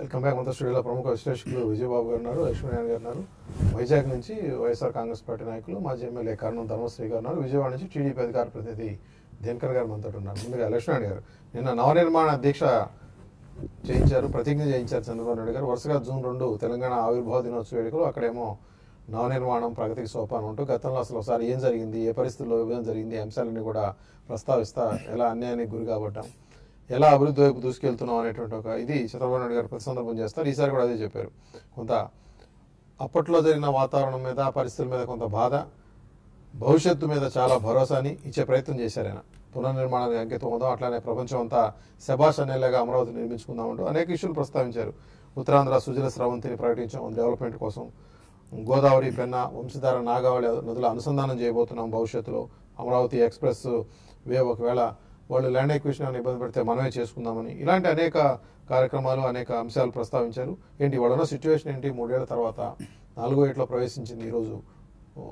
Welcome back మనతో స్టూడియోలో ప్రముఖ విశ్లేషకులు విజయబాబు గారు ఉన్నారు లక్ష్మీనారాయణ గారు ఉన్నారు వైజాగ్ నుంచి వైఎస్ఆర్ కాంగ్రెస్ పార్టీ నాయకులు మాజీ ఎమ్మెల్యే కర్ణం ధర్మశ్రీ గారు ఉన్నారు విజయవాడ నుంచి టీడీపీ అధికార ప్రతినిధి దినకర్ గారు మనతో ఉన్నారు ముందుగా లక్ష్మీనారాయణ గారు నిన్న నవనిర్మాణ దీక్ష చేయించారు ప్రతిజ్ఞ చేయించారు చంద్రబాబు నాయుడు గారు వరుసగా జూన్ రెండు తెలంగాణ ఆవిర్భావ దినోత్సవ వేడుకలు అక్కడేమో నవనిర్మాణం ప్రగతికి సోపానం ఉంటూ గతంలో అసలు ఒకసారి ఏం జరిగింది ఏ పరిస్థితుల్లో విభజన జరిగింది ఈ అంశాలన్నీ కూడా ప్రస్తావిస్తా ఎలా అన్యాయానికి గురి కాబట్టాం ఎలా అభివృద్ధి వైపు దూసుకెళ్తున్నాం అనేటువంటి ఒక ఇది చంద్రబాబు నాయుడు గారు ప్రతి సందర్భం చేస్తారు ఈసారి కూడా అదే చెప్పారు కొంత అప్పట్లో జరిగిన వాతావరణం మీద పరిస్థితుల మీద కొంత బాధ భవిష్యత్తు మీద చాలా భరోసాని ఇచ్చే ప్రయత్నం చేశారు ఆయన పునర్నిర్మాణానికి అంకితం ఉందాం అట్లానే ప్రపంచం అంతా శబాష్ అనేలాగా అమరావతి నిర్మించుకుందామంటూ అనేక ఇష్యూలు ప్రస్తావించారు ఉత్తరాంధ్ర సుజల స్రవంతిని ప్రకటించాం డెవలప్మెంట్ కోసం గోదావరి పెన్న వంశధార నాగావళి నదుల అనుసంధానం చేయబోతున్నాం భవిష్యత్తులో అమరావతి ఎక్స్ప్రెస్ వే ఒకవేళ వాళ్ళు ల్యాండ్ ఎక్విషన్ ఇబ్బంది పెడితే మనమే చేసుకుందామని ఇలాంటి అనేక కార్యక్రమాలు అనేక అంశాలు ప్రస్తావించారు ఏంటి వాళ్ళ సిచ్యువేషన్ ఏంటి మూడేళ్ల తర్వాత నాలుగో ఏట్లో ప్రవేశించింది ఈరోజు ఓ,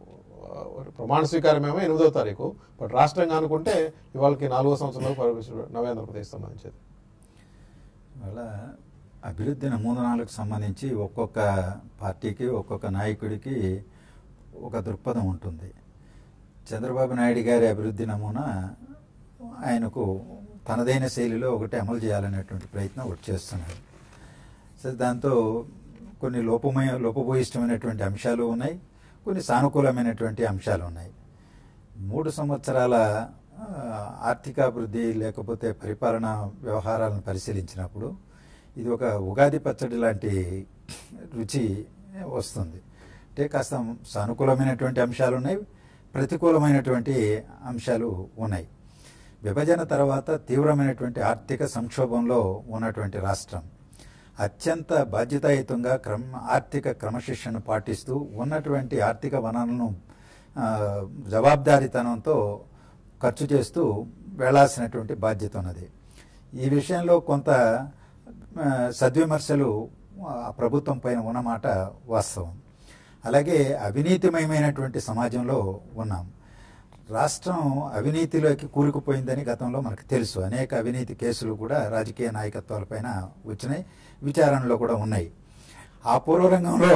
ప్రమాణ స్వీకారమేమో ఎనిమిదో తారీఖు బట్ రాష్ట్రంగా అనుకుంటే ఇవాళకి నాలుగో సంవత్సరంలో ప్రవేశించడం నవేంద్రప్రదేశ్ సంబంధించేది వాళ్ళ అభివృద్ధి నమూనాలకు సంబంధించి ఒక్కొక్క పార్టీకి ఒక్కొక్క నాయకుడికి ఒక దృక్పథం ఉంటుంది చంద్రబాబు నాయుడు గారి అభివృద్ధి నమూనా ఆయనకు తనదైన శైలిలో ఒకటి అమలు చేయాలనేటువంటి ప్రయత్నం ఒకటి చేస్తున్నారు సో దాంతో కొన్ని లోపమయ లోపభూయిష్టమైనటువంటి అంశాలు ఉన్నాయి కొన్ని సానుకూలమైనటువంటి అంశాలు ఉన్నాయి మూడు సంవత్సరాల ఆ, ఆర్థికాభివృద్ధి లేకపోతే పరిపాలనా వ్యవహారాలను పరిశీలించినప్పుడు ఇది ఒక ఉగాది పచ్చడి లాంటి రుచి వస్తుంది అంటే కాస్త సానుకూలమైనటువంటి అంశాలు ఉన్నాయి ప్రతికూలమైనటువంటి అంశాలు ఉన్నాయి విభజన తర్వాత తీవ్రమైనటువంటి ఆర్థిక సంక్షోభంలో ఉన్నటువంటి రాష్ట్రం అత్యంత బాధ్యతాయుతంగా క్రమ ఆర్థిక క్రమశిక్షణ పాటిస్తూ ఉన్నటువంటి ఆర్థిక వనరులను ఆ, జవాబుదారీతనంతో ఖర్చు చేస్తూ వెళ్లాల్సినటువంటి బాధ్యత ఉన్నది ఈ విషయంలో కొంత ఆ, సద్విమర్శలు ఆ ప్రభుత్వం పైన ఉన్నమాట వాస్తవం అలాగే అవినీతిమయమైనటువంటి సమాజంలో ఉన్నాం రాష్ట్రం అవినీతిలోకి కూరుకుపోయిందని గతంలో మనకు తెలుసు అనేక అవినీతి కేసులు కూడా రాజకీయ నాయకత్వాలపైన వచ్చినాయి విచారణలో కూడా ఉన్నాయి ఆ పూర్వరంగంలో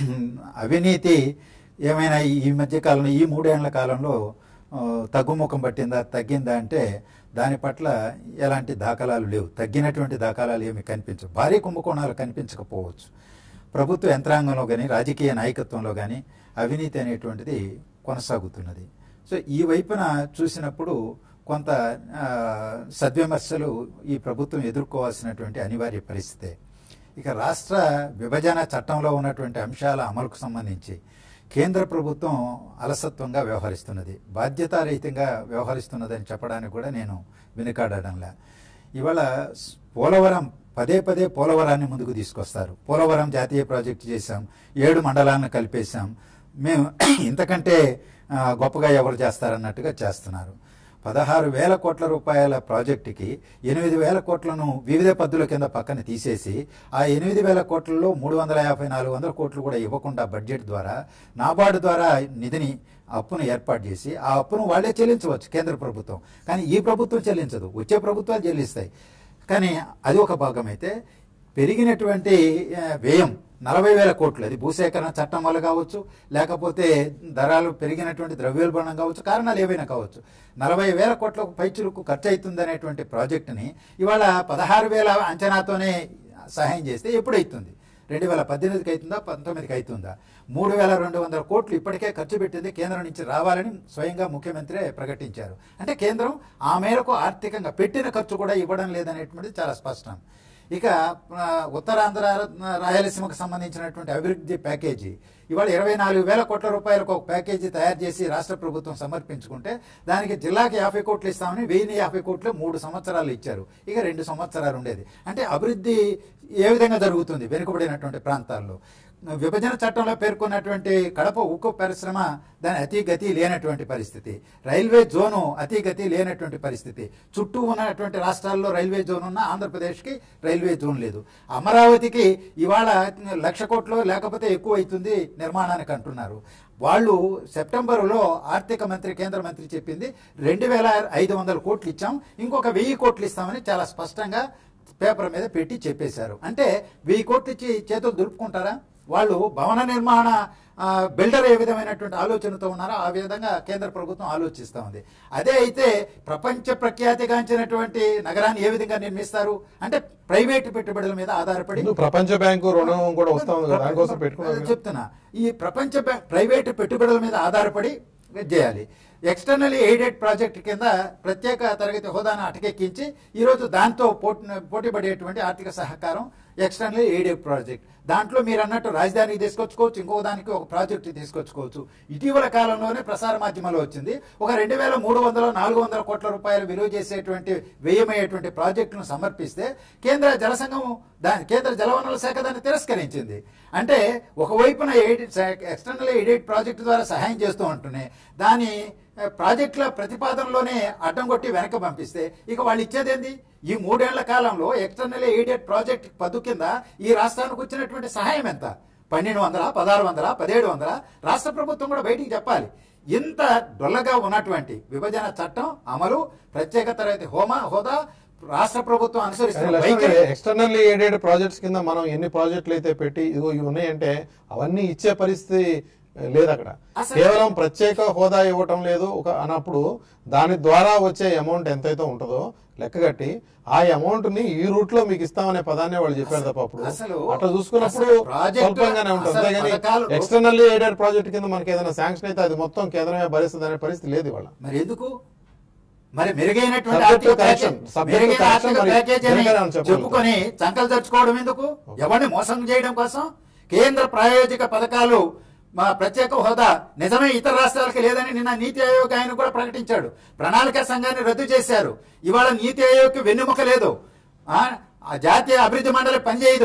అవినీతి ఏమైనా ఈ మధ్య కాలంలో ఈ మూడేళ్ల కాలంలో ఆ, తగ్గుముఖం పట్టిందా తగ్గిందా అంటే దాని పట్ల ఎలాంటి దాఖలాలు లేవు తగ్గినటువంటి దాఖలాలు ఏమి కనిపించవు భారీ కుంభకోణాలు కనిపించకపోవచ్చు ప్రభుత్వ యంత్రాంగంలో కానీ రాజకీయ నాయకత్వంలో కానీ అవినీతి అనేటువంటిది కొనసాగుతున్నది సో ఈ వైపున చూసినప్పుడు కొంత ఆ, సద్విమర్శలు ఈ ప్రభుత్వం ఎదుర్కోవాల్సినటువంటి అనివార్య పరిస్థితే ఇక రాష్ట్ర విభజన చట్టంలో ఉన్నటువంటి అంశాల అమలుకు సంబంధించి కేంద్ర ప్రభుత్వం అలసత్వంగా వ్యవహరిస్తున్నది బాధ్యతారహితంగా వ్యవహరిస్తున్నదని చెప్పడానికి కూడా నేను వెనుకాడడంలా ఇవాళ స్- పోలవరం పదే పదే పోలవరాన్ని ముందుకు తీసుకొస్తారు పోలవరం జాతీయ ప్రాజెక్టు చేశాం ఏడు మండలాలను కలిపేశాం మేము ఇంతకంటే ఆ, గొప్పగా ఎవరు చేస్తారన్నట్టుగా చేస్తున్నారు పదహారు వేల కోట్ల రూపాయల ప్రాజెక్టుకి ఎనిమిది వేల కోట్లను వివిధ పద్ధతుల కింద పక్కన తీసేసి ఆ ఎనిమిది వేల కోట్లలో మూడు వందల యాభై నాలుగు వందల కోట్లు కూడా ఇవ్వకుండా బడ్జెట్ ద్వారా నాబార్డు ద్వారా నిధిని అప్పును ఏర్పాటు చేసి ఆ అప్పును వాళ్ళే చెల్లించవచ్చు కేంద్ర ప్రభుత్వం కానీ ఈ ప్రభుత్వం చెల్లించదు వచ్చే ప్రభుత్వాలు చెల్లిస్తాయి కానీ అది ఒక భాగం అయితే పెరిగినటువంటి ఆ, వ్యయం నలభై వేల కోట్లు అది భూసేకరణ చట్టం వల్ల కావచ్చు లేకపోతే ధరలు పెరిగినటువంటి ద్రవ్యోల్బణం కావచ్చు కారణాలు ఏవైనా కావచ్చు నలభై వేల కోట్లకు పైచులకు ఖర్చు అవుతుంది అనేటువంటి ప్రాజెక్టుని ఇవాళ పదహారు వేల అంచనాతోనే సహాయం చేస్తే ఎప్పుడు అవుతుంది రెండు వేల పద్దెనిమిదికి అవుతుందా పంతొమ్మిదికి అవుతుందా మూడు వేల రెండు వందల కోట్లు ఇప్పటికే ఖర్చు పెట్టింది కేంద్రం నుంచి రావాలని స్వయంగా ముఖ్యమంత్రి ప్రకటించారు అంటే కేంద్రం ఆ మేరకు ఆర్థికంగా పెట్టిన ఖర్చు కూడా ఇవ్వడం లేదనేటువంటిది చాలా స్పష్టం ఇక ఆ, ఉత్తరాంధ్ర రాయలసీమకు సంబంధించినటువంటి అభివృద్ధి ప్యాకేజీ ఇవాళ ఇరవై నాలుగు వేల కోట్ల రూపాయలకు ఒక ప్యాకేజీ తయారు చేసి రాష్ట్ర ప్రభుత్వం సమర్పించుకుంటే దానికి జిల్లాకి యాభై కోట్లు ఇస్తామని వెయ్యి యాభై కోట్లు మూడు సంవత్సరాలు ఇచ్చారు ఇక రెండు సంవత్సరాలు ఉండేది అంటే అభివృద్ధి ఏ విధంగా జరుగుతుంది వెనుకబడినటువంటి ప్రాంతాల్లో విభజన చట్టంలో పేర్కొన్నటువంటి కడప ఉక్కు పరిశ్రమ దాని అతి గతి లేనటువంటి పరిస్థితి రైల్వే జోను అతి గతి లేనటువంటి పరిస్థితి చుట్టూ ఉన్నటువంటి రాష్ట్రాల్లో రైల్వే జోన్ ఉన్న ఆంధ్రప్రదేశ్కి రైల్వే జోన్ లేదు అమరావతికి ఇవాళ లక్ష కోట్లు లేకపోతే ఎక్కువ అవుతుంది నిర్మాణానికి అంటున్నారు వాళ్ళు సెప్టెంబరులో ఆర్థిక మంత్రి కేంద్ర మంత్రి చెప్పింది రెండు వేల ఐదు వందల కోట్లు ఇచ్చాం ఇంకొక వెయ్యి కోట్లు ఇస్తామని చాలా స్పష్టంగా పేపర్ మీద పెట్టి చెప్పేశారు అంటే వెయ్యి కోట్లు ఇచ్చి చేతులు దులుపుకుంటారా వాళ్ళు భవన నిర్మాణ ఆ, బిల్డర్ ఏ విధమైనటువంటి ఆలోచనతో ఉన్నారో ఆ విధంగా కేంద్ర ప్రభుత్వం ఆలోచిస్తూ ఉంది అదే అయితే ప్రపంచ ప్రఖ్యాతిగాంచినటువంటి నగరాన్ని ఏ విధంగా నిర్మిస్తారు అంటే ప్రైవేట్ పెట్టుబడుల మీద ఆధారపడి ముందు ప్రపంచ బ్యాంకు రుణం కూడా వస్తా ఉంది కదా దానికోసం పెట్టుకున్నారు అదే కదా. చెప్తున్నా ఈ ప్రపంచ బ్యా- ప్రైవేటు పెట్టుబడుల మీద ఆధారపడి చేయాలి ఎక్స్టర్నల్ ఎయిడెడ్ ప్రాజెక్ట్ కింద ప్రత్యేక తరగతి హోదాను అటకెక్కించి ఈరోజు దాంతో పోటీ పోటీపడేటువంటి ఆర్థిక సహకారం ఎక్స్టర్నల్ ఎయిడెడ్ ప్రాజెక్ట్ దాంట్లో మీరు అన్నట్టు రాజధానికి తీసుకొచ్చుకోవచ్చు ఇంకో దానికి ఒక ప్రాజెక్ట్ తీసుకొచ్చుకోవచ్చు ఇటీవల కాలంలోనే ప్రసార మాధ్యమాల్లో వచ్చింది ఒక రెండు వేల మూడు వందల నాలుగు వందల కోట్ల రూపాయలు విలువ చేసేటువంటి వ్యయమయ్యేటువంటి ప్రాజెక్టును సమర్పిస్తే కేంద్ర జలసంఘం దాని కేంద్ర జలవనరుల శాఖ దాన్ని తిరస్కరించింది అంటే ఒకవైపున ఎయిడెడ్ ఎక్స్టర్నల్ ఎయిడెడ్ ప్రాజెక్టు ద్వారా సహాయం చేస్తూ ఉంటూనే దాని ఆ, ప్రాజెక్టుల ప్రతిపాదనలోనే అడ్డం కొట్టి వెనక పంపిస్తే ఇక వాళ్ళు ఇచ్చేదేంది ఈ మూడేళ్ల కాలంలో ఎక్స్టర్నల్ ఎయిడెడ్ ప్రాజెక్ట్ పద్దు కింద ఈ రాష్ట్రానికి వచ్చినటువంటి సహాయం ఎంత పన్నెండు వందల పదహారు వందల పదిహేడు వందల రాష్ట్ర ప్రభుత్వం కూడా బయటికి చెప్పాలి ఇంత డొల్లగా ఉన్నటువంటి విభజన చట్టం అమలు ప్రత్యేక తరగతి హోమా హోదా రాష్ట్ర ప్రభుత్వం అనుసరిస్తున్న వైఖరి ఎక్స్టర్నల్ ఎయిడెడ్ ప్రాజెక్ట్స్ కింద మనం ఎన్ని ప్రాజెక్టులు అయితే పెట్టి ఇదిగో ఇవి ఉన్నాయంటే అవన్నీ ఇచ్చే పరిస్థితి ఆ, లేదు అక్కడ అసలు- కేవలం ప్రత్యేక హోదా ఇవ్వటం లేదు ఒక అన్నప్పుడు దాని ద్వారా వచ్చే అమౌంట్ ఎంతైతే ఉంటుందో లెక్కగట్టి ఆ అమౌంట్ ని ఈ రూట్ లో మీకు ఇస్తామనే పదాన్ని వాళ్ళు చెప్పారు తప్ప అప్పుడు అసలు- అట్లా చూసుకున్నప్పుడు అసలు ప్రాజెక్టు- స్వల్పంగానే ఉంటుంది అసలు అంతేగాని పథకాలు- ఎక్స్టర్నల్ ఎయిడెడ్ ప్రాజెక్ట్ కింద మనకి ఏదైనా శాంక్షన్ అయితే అది మొత్తం కేంద్రమే భరిస్తుంది అనే పరిస్థితి లేదు ఇవాళ మరి ఎందుకు మరి మెరుగైనటువంటి Subject ఆర్థిక to correction. Package Subject to మెరుగైన correction ఆర్థిక మరి ప్యాకేజ్ అని జనగణన చెప్పగలుగుతాం. చెప్పుకొని చంకలు తెచ్చుకోవడం ఎందుకు ఎవరిని మోసం చేయడం కోసం కేంద్ర ప్రాయోజిక పథకాలు మా ప్రత్యేక హోదా నిజమే ఇతర రాష్ట్రాలకి లేదని నిన్న నీతి ఆయోగ్ ఆయన కూడా ప్రకటించాడు ప్రణాళిక సంఘాన్ని రద్దు చేశారు ఇవాళ నీతి ఆయోగ్కి వెన్నుముక లేదు ఆ ఆ జాతీయ అభివృద్ధి మండలి పనిచేయదు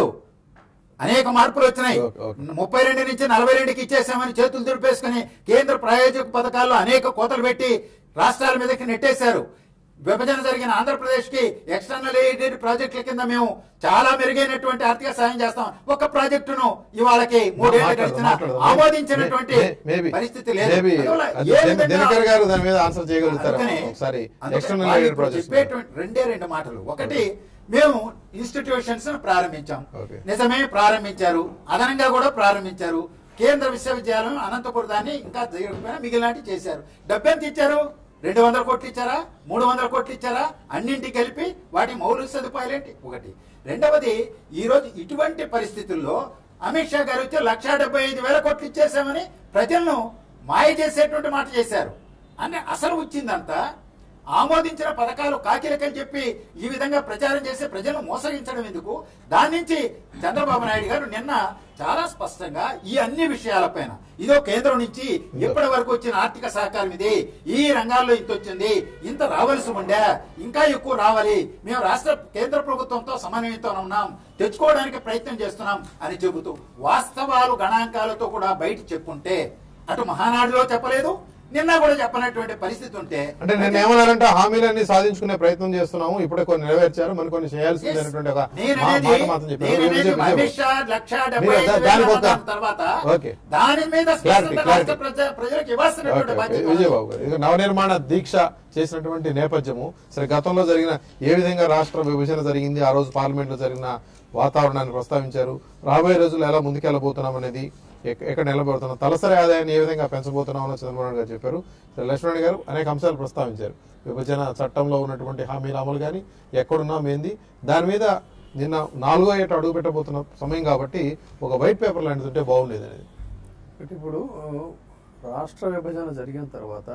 అనేక మార్పులు వచ్చినాయి ఓకే, ఓకే. ముప్పై రెండు నుంచి నలభై రెండుకి ఇచ్చేసామని చేతులు దులిపేసుకుని కేంద్ర ప్రాయోజిక పథకాల్లో అనేక కోతలు పెట్టి రాష్ట్రాల మీదకి నెట్టేశారు విభజన జరిగిన ఆంధ్రప్రదేశ్ కి ఎక్స్టర్నల్ ఎయిడెడ్ ప్రాజెక్టుల కింద మేము చాలా మెరుగైనటువంటి ఆర్థిక సాయం చేస్తాం ఒక ప్రాజెక్టును ఇవాళకి మూడేళ్లు మాట్లాడదాం, గడిచిన మాట్లాడదాం. ఆమోదించినటువంటి మే- maybe- పరిస్థితి లేదు maybe అందువల్ల అది ఏ దిన- విధంగా- దినకర్ గారు దాని మీద ఆన్సర్ చేయగలుగుతారా అందుకనే- ఒకసారి అందుకనే ఎక్స్టర్నల్ వాళ్ళు ఎయిడెడ్ ఇప్పుడు ప్రాజెక్ట్స్ చెప్పేటువంటి రెండే రెండు మాటలు ఒకటి మేము ఇన్స్టిట్యూషన్స్ ప్రారంభించాం Okay. నిజమే ప్రారంభించారు అదనంగా కూడా ప్రారంభించారు కేంద్ర విశ్వవిద్యాలయం అనంతపురం దాన్ని ఇంకా జరగకపోయినా మిగిలినటి చేశారు డబ్బెంత ఇచ్చారు రెండు వందల కోట్లు ఇచ్చారా మూడు వందల కోట్లు ఇచ్చారా అన్నింటి కలిపి వాటి మౌలిక సదుపాయాలేంటి ఒకటి రెండవది ఈ రోజు ఇటువంటి పరిస్థితుల్లో అమిత్ షా గారు వచ్చి లక్షా డెబ్బై ఐదు వేల కోట్లు ఇచ్చేసామని ప్రజలను మాయ చేసేటువంటి మాట చేశారు అంటే అసలు వచ్చిందంతా ఆమోదించిన పథకాలు కాకిలకని చెప్పి ఈ విధంగా ప్రచారం చేసి ప్రజలను మోసగించడం ఎందుకు దాని నుంచి చంద్రబాబు నాయుడు గారు నిన్న చాలా స్పష్టంగా ఈ అన్ని విషయాలపైన ఇదో కేంద్రం నుంచి ఇప్పటి వరకు వచ్చిన ఆర్థిక సహకారం ఇది ఈ రంగాల్లో ఇంత వచ్చింది ఇంత రావాల్సి ఉండే ఇంకా ఎక్కువ రావాలి మేము రాష్ట్ర కేంద్ర ప్రభుత్వంతో సమన్వయంతో ఉన్నాం తెచ్చుకోవడానికి ప్రయత్నం చేస్తున్నాం అని చెబుతూ వాస్తవాలు గణాంకాలతో కూడా బయట చెప్పుంటే అటు మహానాడులో చెప్పలేదు నిన్న కూడా చెప్పనటువంటి పరిస్థితి ఉంటే అంటే నేను ఏమన్నానంటే హామీలన్నీ సాధించుకునే ప్రయత్నం చేస్తున్నాము ఇప్పుడే కొన్ని నెరవేర్చారు మరి కొన్ని చేయాల్సింది Yes. అనేటువంటి ఒక నేను మా- అనేది- మాట మాత్రం చెప్పారు నేను అనేది విజయ్- విజయ్ అమిత్ షా లక్ష డెబ్బై మీరు ఐదు దా- వేల దానికి ఒక- దాని తర్వాత ఓకే. దాని మీద Clarity, స్పష్టత clarity. రాష్ట్ర ప్రజ- ప్రజలకు ఇవ్వాల్సినటువంటి ఓకే, ఓకే. బాధ్యత విజయబాబు గారు ఇక నవనిర్మాణ దీక్ష చేసినటువంటి నేపథ్యము సరే గతంలో జరిగిన ఏ విధంగా రాష్ట్ర విభజన జరిగింది ఆ రోజు పార్లమెంట్ లో జరిగిన వాతావరణాన్ని ప్రస్తావించారు రాబోయే రోజుల్లో ఎలా ముందుకెళ్ళబోతున్నాం అనేది ఎక్క- ఎక్కడ నిలబడుతున్నాం తలసరి ఆదాయాన్ని ఏ విధంగా పెంచబోతున్నాం అని చంద్రబాబు నాయుడు గారు చెప్పారు సరే లక్ష్మణ్ గారు అనేక అంశాలు ప్రస్తావించారు విభజన చట్టంలో ఉన్నటువంటి హామీల అమలు కానీ ఎక్కడున్నాం ఏంది దాని మీద నిన్న నాలుగో ఏట అడుగు పెట్టబోతున్న సమయం కాబట్టి ఒక వైట్ పేపర్ లాంటిది ఉంటే బాగుండేది అనేది అంటే ఇప్పుడు ఆ, రాష్ట్ర విభజన జరిగిన తర్వాత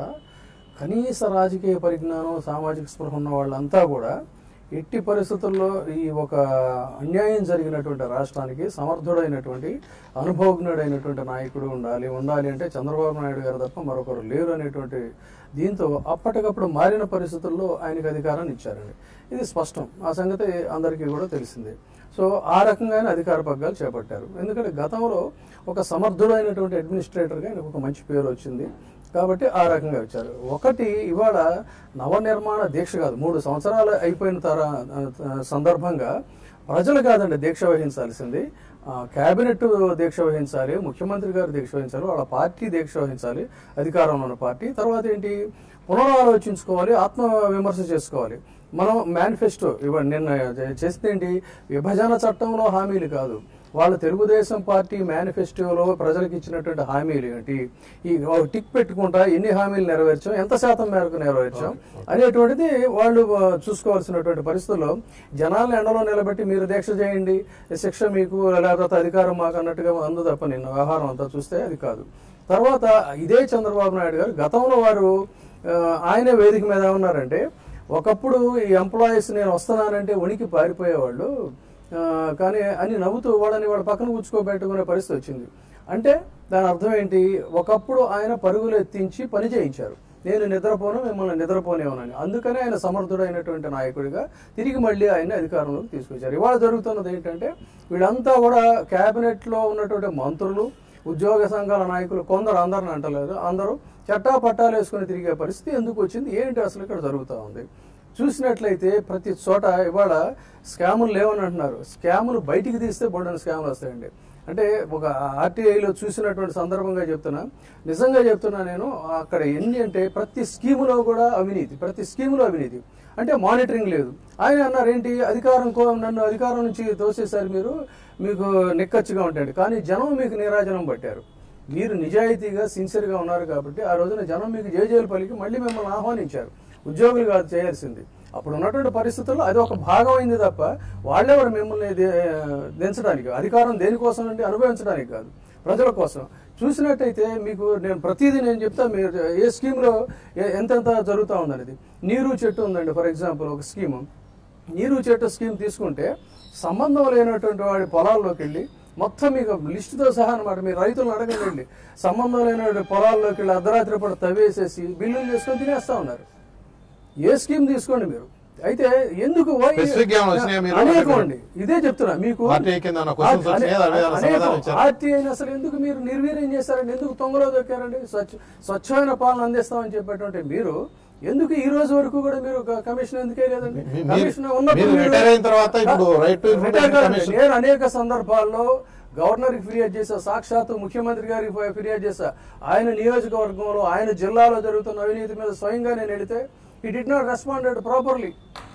కనీస రాజకీయ పరిజ్ఞానం సామాజిక స్పృహ ఉన్న వాళ్ళంతా కూడా ఎట్టి పరిస్థితుల్లో ఈ ఒక అన్యాయం జరిగినటువంటి రాష్ట్రానికి సమర్థుడైనటువంటి అనుభవజ్ఞుడైనటువంటి నాయకుడు ఉండాలి ఉండాలి అంటే చంద్రబాబు నాయుడు గారు తప్ప మరొకరు లేరు అనేటువంటి దీంతో అప్పటికప్పుడు మారిన పరిస్థితుల్లో ఆయనకు అధికారాన్ని ఇచ్చారండి ఇది స్పష్టం ఆ సంగతి అందరికీ కూడా తెలిసిందే సో ఆ రకంగానే అధికార పగ్గాలు చేపట్టారు ఎందుకంటే గతంలో ఒక సమర్థుడైనటువంటి అడ్మినిస్ట్రేటర్గా ఆయనకు ఒక మంచి పేరు వచ్చింది కాబట్టి ఆ రకంగా వచ్చారు ఒకటి ఇవాళ నవనిర్మాణ దీక్ష కాదు మూడు సంవత్సరాలు అయిపోయిన తర సందర్భంగా ప్రజలు కాదండి దీక్ష వహించాల్సింది ఆ, కేబినెట్ దీక్ష వహించాలి ముఖ్యమంత్రి గారు దీక్ష వహించాలి వాళ్ళ పార్టీ దీక్ష వహించాలి అధికారంలో ఉన్న పార్టీ తర్వాత ఏంటి పునరాలోచించుకోవాలి ఆత్మ విమర్శ చేసుకోవాలి మనం మేనిఫెస్టో ఇవ్వండి నిన్న చేస్తే ఏంటి విభజన చట్టంలో హామీలు కాదు వాళ్ళ తెలుగుదేశం పార్టీ మేనిఫెస్టోలో ప్రజలకు ఇచ్చినటువంటి హామీలు ఏంటి ఈ ఒక టిక్ పెట్టుకుంటా ఎన్ని హామీలు నెరవేర్చాం ఎంత శాతం మేరకు నెరవేర్చాం అనేటువంటిది వాళ్ళు ఆ, చూసుకోవాల్సినటువంటి పరిస్థితుల్లో జనాలను ఎండలో నిలబెట్టి మీరు దీక్ష చేయండి శిక్ష మీకు లేకపోతే అధికారం మాకు అన్నట్టుగా అందు తప్ప నిన్న వ్యవహారం అంతా చూస్తే అది కాదు తర్వాత ఇదే చంద్రబాబు నాయుడు గారు గతంలో వారు ఆ, ఆయన వేదిక మీద ఏమన్నారంటే ఒకప్పుడు ఈ ఎంప్లాయీస్ నేను వస్తున్నానంటే ఉనికి పారిపోయేవాళ్ళు ఆ, కానీ అని నవ్వుతూ వాళ్ళని వాళ్ళ పక్కన కూర్చోబెట్టుకునే పరిస్థితి వచ్చింది అంటే దాని అర్థం ఏంటి ఒకప్పుడు ఆయన పరుగులు ఎత్తించి పని చేయించారు నేను నిద్రపోను మిమ్మల్ని నిద్రపోనేవనని అందుకనే ఆయన సమర్థుడైనటువంటి నాయకుడిగా తిరిగి మళ్ళీ ఆయన అధికారంలోకి తీసుకొచ్చారు ఇవాళ జరుగుతున్నది ఏంటంటే వీళ్ళంతా కూడా కేబినెట్ లో ఉన్నటువంటి మంత్రులు ఉద్యోగ సంఘాల నాయకులు కొందరు అందరిని అంటలేదు అందరూ చట్టా పట్టాలు వేసుకుని తిరిగే పరిస్థితి ఎందుకు వచ్చింది ఏంటి అసలు ఇక్కడ జరుగుతూ ఉంది చూసినట్లయితే ప్రతి చోట ఇవాళ స్కాములు లేవని అంటున్నారు స్కాములు బయటికి తీస్తే బోర్డని స్కాములు వస్తాయండి అంటే ఒక ఆర్టీఐలో చూసినటువంటి సందర్భంగా చెప్తున్నా నిజంగా చెప్తున్నా నేను అక్కడ ఎన్ని అంటే ప్రతి స్కీములో కూడా అవినీతి ప్రతి స్కీములో అవినీతి అంటే మానిటరింగ్ లేదు ఆయన అన్నారు ఏంటి అధికారం కో నన్ను అధికారం నుంచి తోసేసారు మీరు మీకు నిక్కచ్చిగా ఉంటాడు కానీ జనం మీకు నీరాజనం పట్టారు మీరు నిజాయితీగా సిన్సియర్గా ఉన్నారు కాబట్టి ఆ రోజున జనం మీకు జయజయలు పలికి మళ్ళీ మిమ్మల్ని ఆహ్వానించారు ఉద్యోగులు కాదు చేయాల్సింది అప్పుడు ఉన్నటువంటి పరిస్థితుల్లో అది ఒక భాగం అయింది తప్ప వాళ్ళెవరు మిమ్మల్ని దే- దించడానికి అధికారం దేనికోసం అంటే అనుభవించడానికి కాదు ప్రజల కోసం చూసినట్టయితే మీకు నేను ప్రతిదీ నేను చెప్తా మీరు ఏ స్కీమ్లో ఏ- ఎంతెంత జరుగుతూ ఉందనేది నీరు చెట్టు ఉందండి ఫర్ ఎగ్జాంపుల్ ఒక స్కీము నీరు చెట్టు స్కీమ్ తీసుకుంటే సంబంధం లేనటువంటి వాడి పొలాల్లోకి వెళ్ళి మొత్తం మీకు లిస్టుతో సహా అనమాట మీరు రైతులను అడగండి సంబంధం లేనటువంటి పొలాల్లోకి వెళ్ళి అర్ధరాత్రి పూట తవ్వేసేసి బిల్లులు చేసుకొని తినేస్తా ఉన్నారు ఏ స్కీమ్ తీసుకోండి మీరు అయితే ఎందుకు why- Specific గా ఏమైనా వచ్చినాయా మీరు? అనేకం అండి ఇదే చెప్తున్నా మీకు RTI కింద ఏమైనా questions అనే- వచ్చినాయా? దాని మీద ఏమైనా అనేకం. సమాధానం ఇచ్చారా? RTI ని అసలు ఎందుకు మీరు నిర్వీర్యం చేశారండి ఎందుకు తొంగలో దొక్కారండి స్వచ్ఛ స్వచ్ఛమైన పాలన అందిస్తామని చెప్పేటువంటి మీరు ఎందుకు ఈ రోజు వరకు కూడా మీరు క- కమిషన్ ఎందుకే లేదండి మీ- కమిషన్ మీరు- ఉన్నప్పుడు మీరు మీరు- retire అయిన తర్వాత ఇప్పుడు right to information Retire కాదండి. commission- నేను అనేక సందర్భాల్లో గవర్నర్ కి ఫిర్యాదు చేశా సాక్షాత్తు ముఖ్యమంత్రి గారికి ఫి- ఫిర్యాదు చేశా ఆయన నియోజకవర్గంలో ఆయన జిల్లాలో జరుగుతున్న అవినీతి మీద స్వయంగా నేను వెళితే ఈ డిడ్ నాట్ రెస్పాండెడ్ ప్రాపర్లీ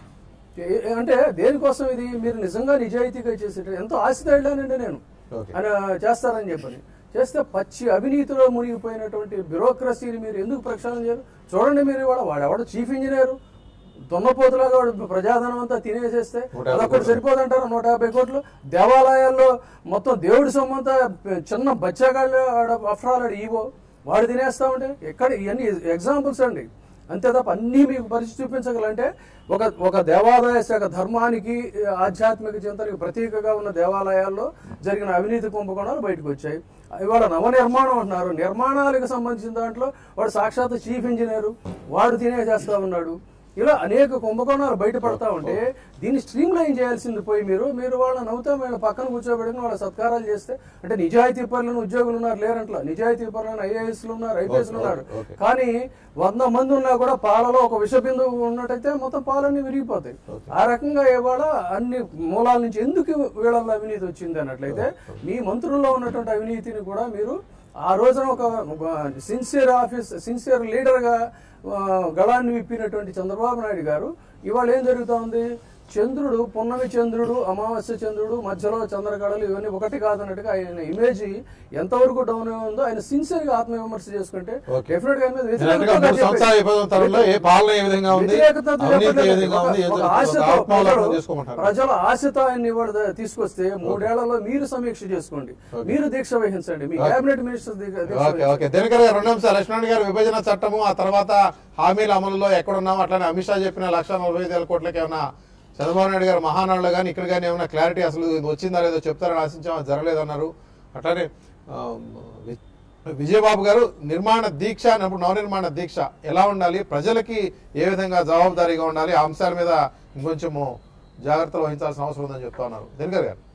అంటే దేనికోసం ఇది మీరు నిజంగా నిజాయితీగా చేసేట ఎంతో ఆశతో వెళ్ళానండి నేను Okay. అని చేస్తారని చెప్పని చేస్తే పచ్చి అవినీతిలో మునిగిపోయినటువంటి బ్యూరోక్రసీని మీరు ఎందుకు ప్రక్షాళన చేయరు చూడండి మీరు ఇవాళ వాడెవడు చీఫ్ ఇంజనీర్ దున్నపోతులాగా వాడు ప్రజాధనం అంతా తినేసేస్తే నూట యాభై అదొకటి కోట్లు. సరిపోదంటారు నూట యాభై కోట్లు దేవాలయాల్లో మొత్తం దేవుడి సొమ్మంతా చిన్న బచ్చాగాళ్ళు ఆఫ్టర్ ఆల్ ఈవో వాడు తినేస్తా ఉంటే ఎక్కడ ఇవన్నీ ఎగ్జాంపుల్స్ అండి అంతే తప్ప అన్నీ మీకు పరిస్థితి చూపించగలంటే ఒక ఒక దేవాలయ శాఖ ధర్మానికి ఆధ్యాత్మిక చింతనకి ప్రతీకగా ఉన్న దేవాలయాల్లో జరిగిన అవినీతి కుంభకోణాలు బయటకు వచ్చాయి ఇవాళ నవ నిర్మాణం అంటున్నారు నిర్మాణాలకు సంబంధించిన దాంట్లో వాడు సాక్షాత్ చీఫ్ ఇంజనీరు వాడు తినేసేస్తా ఉన్నాడు ఇలా అనేక కుంభకోణాలు బయటపడతా ఉంటే దీన్ని స్ట్రీమ్ లైన్ చేయాల్సింది పోయి మీరు మీరు వాళ్ళ నవ్వుతా వీళ్ళ పక్కన కూర్చోబెట్టుకుని వాళ్ళ సత్కారాలు చేస్తే అంటే నిజాయితీ పరులను ఉద్యోగులు ఉన్నారు లేరంట్లా నిజాయితీ పరులను ఐఏఎస్లు ఉన్నారు ఐపీఎస్లు Okay, ఉన్నారు okay, okay. కానీ వంద మంది ఉన్నా కూడా పాలలో ఒక విష బిందువు ఉన్నట్టయితే మొత్తం పాలన్నీ విరిగిపోతాయి Okay. ఆ రకంగా ఇవాళ అన్ని మూలాల నుంచి ఎందుకు వీళ్ళల్లో అవినీతి వచ్చింది అన్నట్లయితే మీ మంత్రుల్లో ఉన్నటువంటి అవినీతిని కూడా మీరు ఆ రోజున ఒక సిన్సియర్ ఆఫీస్ సిన్సియర్ లీడర్ గా ఆ, గళాన్ని విప్పినటువంటి చంద్రబాబు నాయుడు గారు ఇవాళ ఏం జరుగుతా ఉంది చంద్రుడు పున్నమి చంద్రుడు అమావాస్య చంద్రుడు మధ్యలో చంద్రకళలు ఇవన్నీ ఒకటి కాదన్నట్టుగా ఆయన ఇమేజ్ ఎంతవరకు డౌన్ ఉందో ఆయన సిన్సియర్ గా ఆత్మవిమర్శ చేసుకుంటే Okay. డెఫినెట్ గా ఆయన మీద నేను అన్నట్టుగా వ్యతిరేకత మూడు సంవత్సరాల విభజన తరంలో ఏ పాలన ఏ విధంగా ఉంది వ్యతిరేకత అవినీతి ఏ చెప్పట్లేదు. విధంగా ఉంది ఒక- ఒక ఏదో ఆశతో ఆత్మావలోకనం ప్రజలు- చేసుకోమంటారు ప్రజల ఆశతో ఆయన ఇవాళ ద- తీసుకొస్తే మూడేళ్లలో మీరు సమీక్ష చేసుకోండి మీరు దీక్ష వహించండి మీ Okay. కేబినెట్ మినిస్టర్ దీక్ష దీక్ష ఓకే ఓకే దినకర్ గారు రెండు నిమిషాలు లక్ష్మణ్ గారు విభజన చట్టము ఆ తర్వాత హామీల అమలులో ఎక్కడున్నాం అట్లానే అమిత్ షా చెప్పిన లక్ష నలభై ఐదు వేల కోట్లకి ఏమైనా చంద్రబాబు నాయుడు గారు మహానాడులో కానీ ఇక్కడ కానీ ఏమైనా క్లారిటీ అసలు ఇది వచ్చిందా లేదో చెప్తారని ఆశించాం అది జరగలేదన్నారు అట్లానే ఆ, వి- విజయబాబు గారు నిర్మాణ దీక్ష అన్నప్పుడు నవనిర్మాణ దీక్ష ఎలా ఉండాలి ప్రజలకి ఏ విధంగా జవాబుదారీగా ఉండాలి ఆ అంశాల మీద ఇంకొంచెము జాగ్రత్తలు వహించాల్సిన అవసరం ఉందని చెప్తా ఉన్నారు దినకర్ గారు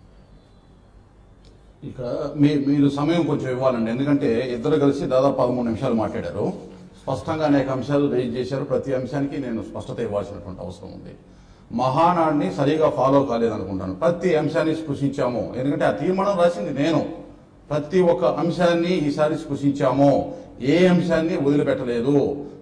ఇక్కడ మీ మీరు సమయం కొంచెం ఇవ్వాలండి ఎందుకంటే ఇద్దరు కలిసి దాదాపు పదమూడు నిమిషాలు మాట్లాడారు స్పష్టంగా అనేక అంశాలు రైజ్ చేశారు ప్రతి అంశానికి నేను స్పష్టత ఇవ్వాల్సినటువంటి అవసరం ఉంది మహానాడిని సరిగా ఫాలో కాలేదనుకుంటాను ప్రతి అంశాన్ని స్పృశించాము ఎందుకంటే ఆ తీర్మానం రాసింది నేను ప్రతి ఒక్క అంశాన్ని ఈసారి స్పృశించాము ఏ అంశాన్ని వదిలిపెట్టలేదు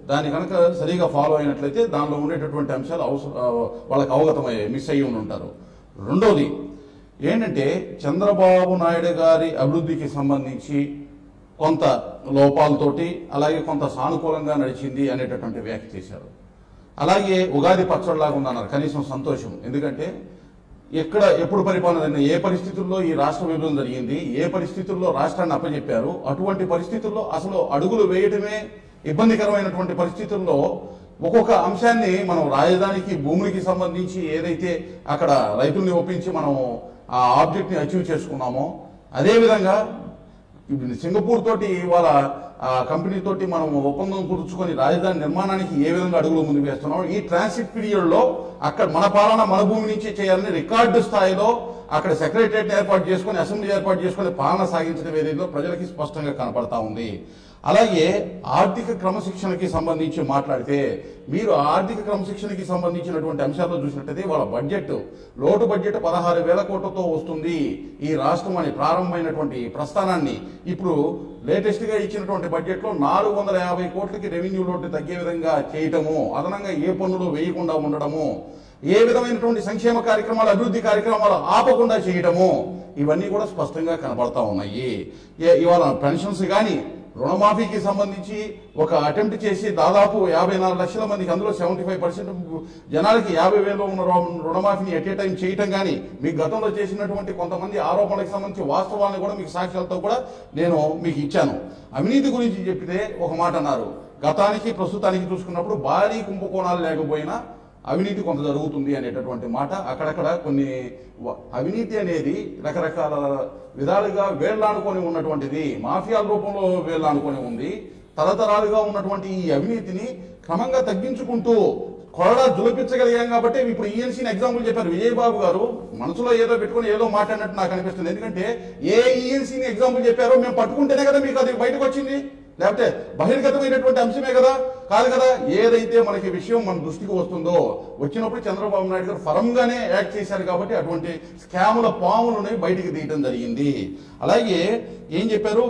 దాన్ని కనుక సరిగా ఫాలో అయినట్లయితే దానిలో ఉండేటటువంటి అంశాలు అవసరం ఆ, వాళ్ళకి అవగతమయ్యాయి మిస్ అయ్యి ఉండి ఉంటారు రెండోది ఏంటంటే చంద్రబాబు నాయుడు గారి అభివృద్ధికి సంబంధించి కొంత లోపాలతోటి అలాగే కొంత సానుకూలంగా నడిచింది అనేటటువంటి వ్యాఖ్య చేశారు అలాగే ఉగాది పచ్చడిలాగా ఉందన్నారు కనీసం సంతోషం ఎందుకంటే ఎక్కడ ఎప్పుడు పరిపాలన జరిగింది, ఏ పరిస్థితుల్లో ఈ రాష్ట్ర విభజన జరిగింది ఏ పరిస్థితుల్లో రాష్ట్రాన్ని అప్పచెప్పారు అటువంటి పరిస్థితుల్లో అసలు అడుగులు వేయడమే ఇబ్బందికరమైనటువంటి పరిస్థితుల్లో ఒక్కొక్క అంశాన్ని మనం రాజధానికి భూములకి సంబంధించి ఏదైతే అక్కడ రైతుల్ని ఒప్పించి మనం ఆ ఆబ్జెక్ట్ ని అచీవ్ చేసుకున్నామో అదేవిధంగా ఇప్పుడు సింగపూర్ తోటి ఇవాళ ఆ కంపెనీ తోటి మనం ఒప్పందం కుదుర్చుకొని రాజధాని నిర్మాణానికి ఏ విధంగా అడుగులు ముందుకు వేస్తున్నాం ఈ ట్రాన్సిట్ పీరియడ్ లో అక్కడ మన పాలన మన భూమి నుంచి చేయాలని రికార్డు స్థాయిలో అక్కడ సెక్రటరియట్ ఏర్పాటు చేసుకొని అసెంబ్లీ ఏర్పాటు చేసుకొని పాలన సాగించడం ఏదైతే ప్రజలకి స్పష్టంగా కనపడతా ఉంది అలాగే ఆర్థిక క్రమశిక్షణకి సంబంధించి మాట్లాడితే మీరు ఆర్థిక క్రమశిక్షణకి సంబంధించినటువంటి అంశాల్లో చూసినట్టయితే వాళ్ళ బడ్జెట్ లోటు బడ్జెట్ పదహారు వేల కోట్లతో వస్తుంది ఈ రాష్ట్రం అని ప్రారంభమైనటువంటి ఈ ప్రస్థానాన్ని ఇప్పుడు లేటెస్ట్ గా ఇచ్చినటువంటి బడ్జెట్ లో నాలుగు వందల యాభై కోట్లకి రెవెన్యూ లోటు తగ్గే విధంగా చేయటము అదనంగా ఏ పన్నులు వేయకుండా ఉండడము ఏ విధమైనటువంటి సంక్షేమ కార్యక్రమాలు అభివృద్ధి కార్యక్రమాలు ఆపకుండా చేయటము ఇవన్నీ కూడా స్పష్టంగా కనబడతా ఉన్నాయి ఏ- ఇవాళ పెన్షన్స్ కానీ రుణమాఫీకి సంబంధించి ఒక అటెంప్ట్ చేసి దాదాపు యాభై నాలుగు లక్షల మందికి అందులో సెవెంటీ ఫైవ్ పర్సెంట్ జనాలకి యాభై వేలు ఉన్న రు- రుణమాఫీని ఎట్ ఏ టైం చేయటం కానీ మీకు గతంలో చేసినటువంటి కొంతమంది ఆరోపణలకు సంబంధించి వాస్తవాలను కూడా మీకు సాక్ష్యాలతో కూడా నేను మీకు ఇచ్చాను అవినీతి గురించి చెప్పితే ఒక మాట అన్నారు గతానికి ప్రస్తుతానికి చూసుకున్నప్పుడు భారీ కుంభకోణాలు లేకపోయినా అవినీతి కొంత జరుగుతుంది అనేటటువంటి మాట అక్కడక్కడ కొన్ని వ- అవినీతి అనేది రకరకాల విధాలుగా వేళ్లానుకొని ఉన్నటువంటిది మాఫియాల రూపంలో వేళ్లానుకొని ఉంది తరతరాలుగా ఉన్నటువంటి ఈ అవినీతిని క్రమంగా తగ్గించుకుంటూ కొరడా జులపించగలిగాం కాబట్టి ఇప్పుడు ఈఎన్సీని ఎగ్జాంపుల్ చెప్పారు విజయబాబు గారు మనసులో ఏదో పెట్టుకుని ఏదో మాట్లాడినట్టు నాకు అనిపిస్తుంది ఎందుకంటే ఏ ఈఎన్సీని ఎగ్జాంపుల్ చెప్పారో మేము పట్టుకుంటేనే కదా మీకు అది బయటకు వచ్చింది లేకపోతే బహిర్గతమైనటువంటి అంశమే కదా కాదు కదా ఏదైతే మనకి విషయం మన దృష్టికి వస్తుందో వచ్చినప్పుడు చంద్రబాబు నాయుడు గారు ఫరంగానే యాక్ట్ చేశారు కాబట్టి అటువంటి స్కాముల పాములని బయటికి తీయటం జరిగింది అలాగే ఏం చెప్పారు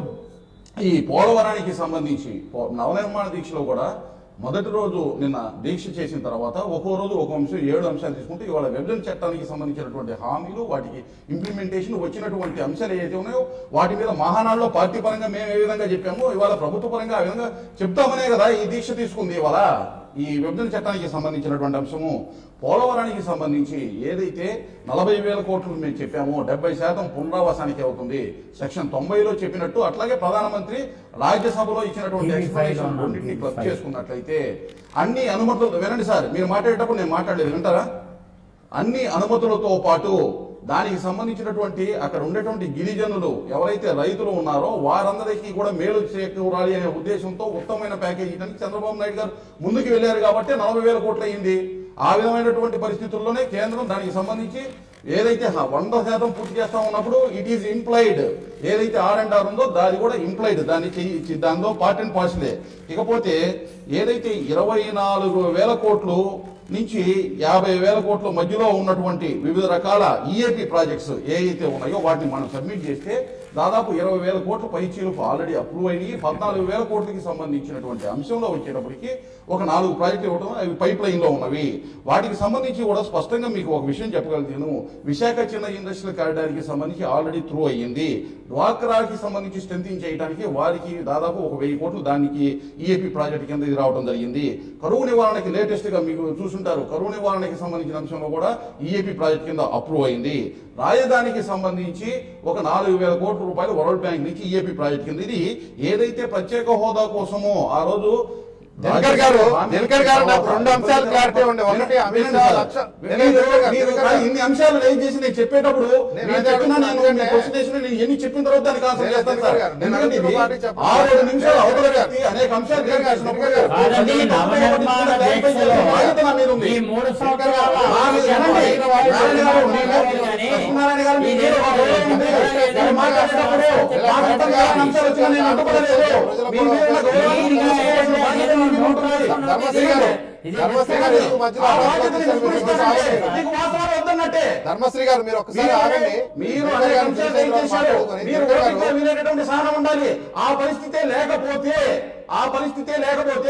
ఈ పోలవరానికి సంబంధించి పో- నవనిర్మాణ దీక్షలో కూడా మొదటి రోజు నిన్న దీక్ష చేసిన తర్వాత ఒక్కో రోజు ఒక అంశం ఏడు అంశాలు తీసుకుంటే ఇవాళ విభజన చట్టానికి సంబంధించినటువంటి హామీలు వాటికి ఇంప్లిమెంటేషన్ వచ్చినటువంటి అంశాలు ఏవైతే ఉన్నాయో వాటి మీద మహానాడులో పార్టీ పరంగా మేము ఏ విధంగా చెప్పామో ఇవాళ ప్రభుత్వ పరంగా ఆ విధంగా చెప్తామనే కదా ఈ దీక్ష తీసుకుంది ఇవాళ ఈ విభజన చట్టానికి సంబంధించినటువంటి అంశము పోలవరానికి సంబంధించి ఏదైతే నలభై వేల కోట్లు మేము చెప్పామో డెబ్బై శాతం పునరావాసానికి అవుతుంది సెక్షన్ తొంభైలో చెప్పినట్టు అట్లాగే ప్రధానమంత్రి రాజ్యసభలో ఇచ్చినటువంటి TV ఫైల్ ఎక్స్ప్లెనేషన్ ఉన్నాను, రెండింటిని TV క్లబ్ ఫైల్. చేసుకున్నట్లయితే అన్ని అనుమతులు వినండి సార్ మీరు మాట్లాడేటప్పుడు నేను మాట్లాడలేదు వింటారా అన్ని అనుమతులతో పాటు దానికి సంబంధించినటువంటి అక్కడ ఉండేటువంటి గిరిజనులు ఎవరైతే రైతులు ఉన్నారో వారందరికీ కూడా మేలు చేకూరాలి అనే ఉద్దేశంతో ఉత్తమమైన ప్యాకేజీ ఇవ్వడానికి చంద్రబాబు నాయుడు గారు ముందుకు వెళ్ళారు కాబట్టి నలభై వేల కోట్లు అయింది ఆ విధమైనటువంటి పరిస్థితుల్లోనే కేంద్రం దానికి సంబంధించి ఏదైతే హ- వంద శాతం పూర్తి చేస్తా ఉన్నప్పుడు ఇట్ ఈస్ ఇంప్లాయిడ్ ఏదైతే ఆర్ అండ్ ఆర్ ఉందో దాని కూడా ఇంప్లాయిడ్ దాన్ని చెయ్యి దానిలో పార్ట్ అండ్ పార్సలే ఇకపోతే ఏదైతే ఇరవై నాలుగు వేల కోట్లు నుంచి యాభై వేల కోట్ల మధ్యలో ఉన్నటువంటి వివిధ రకాల ఈఏపీ ప్రాజెక్ట్స్ ఏ అయితే ఉన్నాయో వాటిని మనం సబ్మిట్ చేస్తే దాదాపు ఇరవై వేల కోట్ల పైచీలకు ఆల్రెడీ అప్రూవ్ అయినాయి పద్నాలుగు వేల కోట్లకి సంబంధించినటువంటి అంశంలో వచ్చేటప్పటికి ఒక నాలుగు ప్రాజెక్టులు ఇవ్వడం అవి పైప్ లైన్ లో ఉన్నవి వాటికి సంబంధించి కూడా స్పష్టంగా మీకు ఒక విషయం చెప్పగలుగుతాను విశాఖ చిన్న ఇండస్ట్రియల్ కారిడార్ కి సంబంధించి ఆల్రెడీ త్రూ అయ్యింది డ్వాక్రాకి సంబంధించి స్ట్రెంథింగ్ చేయడానికి వారికి దాదాపు ఒక వెయ్యి కోట్లు దానికి ఈఏపీ ప్రాజెక్ట్ కింద ఇది రావడం జరిగింది కరువు నివారణకి లేటెస్ట్ గా మీకు చూసుంటారు కరువు నివారణకి సంబంధించిన అంశంలో కూడా ఈఏపీ ప్రాజెక్ట్ కింద అప్రూవ్ అయింది రాజధానికి సంబంధించి ఒక నాలుగు వేల కోట్ల రూపాయలు వరల్డ్ బ్యాంక్ నుంచి ఈఏపీ ప్రాజెక్ట్ కింద ఇది ఏదైతే ప్రత్యేక హోదా కోసమో ఆ రోజు దినకర్ గారు, దినకర్ గారు నాకు రెండు అంశాలు clarity ఉండే. ఒకటి అమిత్ షా లక్ష- మీరు- దినకర్ గారు, మీరు దినకర్ కానీ గారు. ఇన్ని అంశాలు రేజ్ చేసి నేను చెప్పేటప్పుడు నేను మీరు అదే చెప్పినా నేను అడుగుతున్నాను మీ ఎందుకంటే- presentation ని నేను ఎన్ని చెప్పిన తర్వాత దానికి ఆన్సర్ నేను చేస్తాను దినకర్ సార్ గారు, నేను ఎందుకంటే అడుగుతున్న ఇది మాట చెప్పండి. ఆరు ఏడు నిమిషాలు దినకర్ అవతల గారు, వ్యక్తి అనేక అంశాలు దినకర్ గారు, చేసినప్పుడు దినకర్ గారు. కాదండి, ప్రజలకు నవనిర్మాణ ఉపయోగపడే దీక్షలో బాధ్యత నా మీద ఉంది. ఈ మూడు సంవత్సరాల ఆ, మీరు వినండి. నారాయణ గారు, మీరు- కానీ లక్ష్మీనారాయణ గారు, ఈ మీరు నేను ఒక రోజు ఉంది. మీరు మాట్లాడేటప్పుడు నాకు అర్థం కాని అంశాలు వచ్చినా నేను అడ్డుపడలేదు. మీ మీద ఉన్న గౌరవాన్ని చూసుకోవాల్సిన బాధ్యత మీ మీద ఉంటుంది. ధర్మశ్రీ గారు ధర్మశ్రీ గారు ఎందుకు మధ్యలో ఆ అడ్డం బాధ్యతని వచ్చేసారు? మీరు విస్మరిస్తారంటే ఆగండి. మీకు వాస్తవాలు వద్దన్నట్టే ధర్మశ్రీ గారు మీరు ఒక్కసారి మీరు ఆగండి మీరు దినకర్ అనేక గారు అంశాలు విషయంలో ఏం చేశారు మాట్లాడుకొని, మీరు దినకర్ ఓపికగా గారు వినేటటువంటి సహనం ఉండాలి ఆ పరిస్థితే లేకపోతే ఆ పరిస్థితే లేకపోతే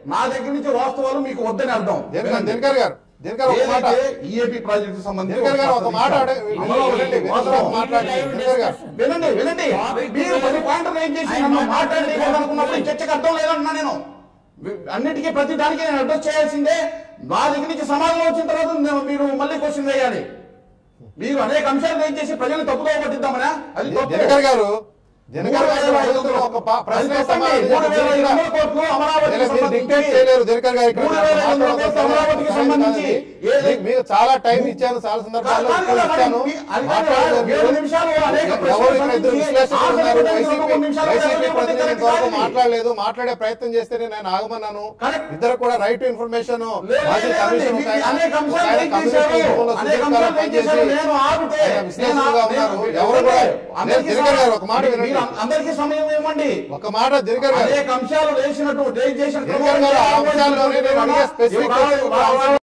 నా దగ్గర నుంచి వాస్తవాలు మీకు వద్దని అర్థం దినకర్ దినకర్ గారు దినకర్ ఒక మాట ఈఏపీ ప్రాజెక్ట్ సంబంధించి దినకర్ గారు ఒక మాట అడగ- అమరావతి వినండి, వినండి, వాస్తవం. మాట్లాడండి దినకర్ గారు వినండి వినండి మీరు పది పాయింట్లు రేజ్ చేసి నన్ను మాట్లాడలేదనుకున్నప్పుడు ఈ చర్చకు అర్థం లేదన్నా నేను వి- అన్నిటికీ ప్రతి దానికి నేను అడ్రస్ చేయాల్సిందే నా దగ్గర నుంచి సమాధానం వచ్చిన తర్వాత నేను- మీరు మళ్ళీ క్వశ్చన్ వేయాలి మీరు అనేక అంశాలు రేజ్ చేసి ప్రజలు తప్పుదో పట్టిద్దామనా అది తప్పే. దినకర్ గారు దినకర్ గారు మూడు వేల ఐదు అడుగుతున్న ఒక ప- అది ప్రశ్న తప్పండి. సమాధానం మూడు వేల ఐదు వందల చెప్పండి. కోట్లు అమరావతికి మీరు సంబంధించి- డిక్టేట్ చేయలేరు దినకర్ గారు ఇక్కడ మూడు వేల ఐదు వందల కోట్లు అమరావతికి సంబంధించి ఏది- మీకు- మీకు చాలా టైం ఇచ్చాను చాలా సందర్భాల్లో కాదు కదా, ఇచ్చాను మరి అది కాదు, మాట్లాడలేదు ఏడు మీరు. నిమిషాలు అనేక ఎవరు ఇక్కడ ఇద్దరు ప్రశ్నలు విశ్లేషకులు ఆన్సర్ ఉన్నారు చేయడానికి వైసీపీ రెండు మూడు నిమిషాలు వైసీపీ వ్యవధి ప్రతినిధి పడుతుంది ఇంతవరకు కాదు. మాట్లాడలేదు మాట్లాడే ప్రయత్నం చేస్తేనే నేను ఆగమన్నాను Correct. ఇద్దరు కూడా రైట్ టు ఇన్ఫర్మేషన్ లేదు, మాజీ లేదండి. కమిషన్ మీకు ఒక ఆయన- అనేక ఒక అంశాలు ఆయన రేజ్ కమ్యూనిటీ చేశారు. ఉద్యమంలో అనేక సుదీర్ఘకాలం అంశాలు రేజ్ చేశారు. పనిచేసి నేను ఆపితే ఆయన విశ్లేషకులుగా నేను- ఉన్నారు నేను- ఎవరు కూడా అందరికీ నేను దినకర్ గారు ఒక మాట మీరు వినండి అందరికీ సమయం ఇవ్వండి ఒక మాట దినకర్ గారు అనేక అంశాలు వేసినట్టు రేజ్ చేసిన దినకర్ గారు ఆ అంశాల్లోనే నేను అడిగే స్పెసిఫిక్ ఇవ్వాలి, ఇవ్వాలి,